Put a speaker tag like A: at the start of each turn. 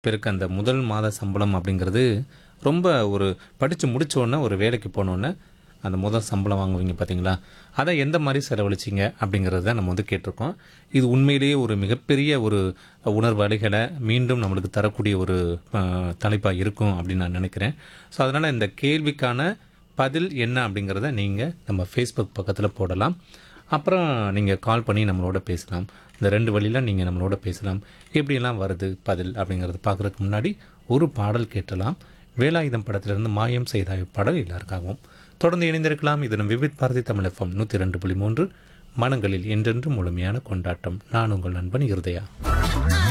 A: பேருக்கு அந்த முதல் மாத சம்பளம் அப்படிங்கிறது ரொம்ப ஒரு படித்து முடிச்ச உடனே ஒரு வேலைக்கு போனோடனே அந்த முதல் சம்பளம் வாங்குவீங்க பார்த்தீங்களா அதை எந்த மாதிரி செலவழிச்சிங்க அப்படிங்கிறத தான் நம்ம வந்து கேட்டிருக்கோம் இது உண்மையிலேயே ஒரு மிகப்பெரிய ஒரு உணர்வு அலைகளை மீண்டும் நம்மளுக்கு தரக்கூடிய ஒரு தலைப்பாக இருக்கும் அப்படின்னு நான் நினைக்கிறேன் ஸோ அதனால் இந்த கேள்விக்கான பதில் என்ன அப்படிங்கிறத நீங்கள் நம்ம ஃபேஸ்புக் பக்கத்தில் போடலாம் அப்புறம் நீங்கள் கால் பண்ணி நம்மளோட பேசலாம் இந்த ரெண்டு வழியில் நீங்கள் நம்மளோட பேசலாம் எப்படியெல்லாம் வருது பதில் அப்படிங்கிறது பார்க்குறதுக்கு முன்னாடி ஒரு பாடல் கேட்டலாம் வேலாயுதம் படத்திலிருந்து மாயம் செய்தாய் பாடல் எல்லாருக்காகவும் தொடர்ந்து இணைந்திருக்கலாம் இது நம் விவித் பாரதி தமிழ் எஃப்எம் நூற்றி ரெண்டு புள்ளி மூன்று மனங்களில் என்றென்று முழுமையான கொண்டாட்டம் நான் உங்கள் நண்பன் இருதயா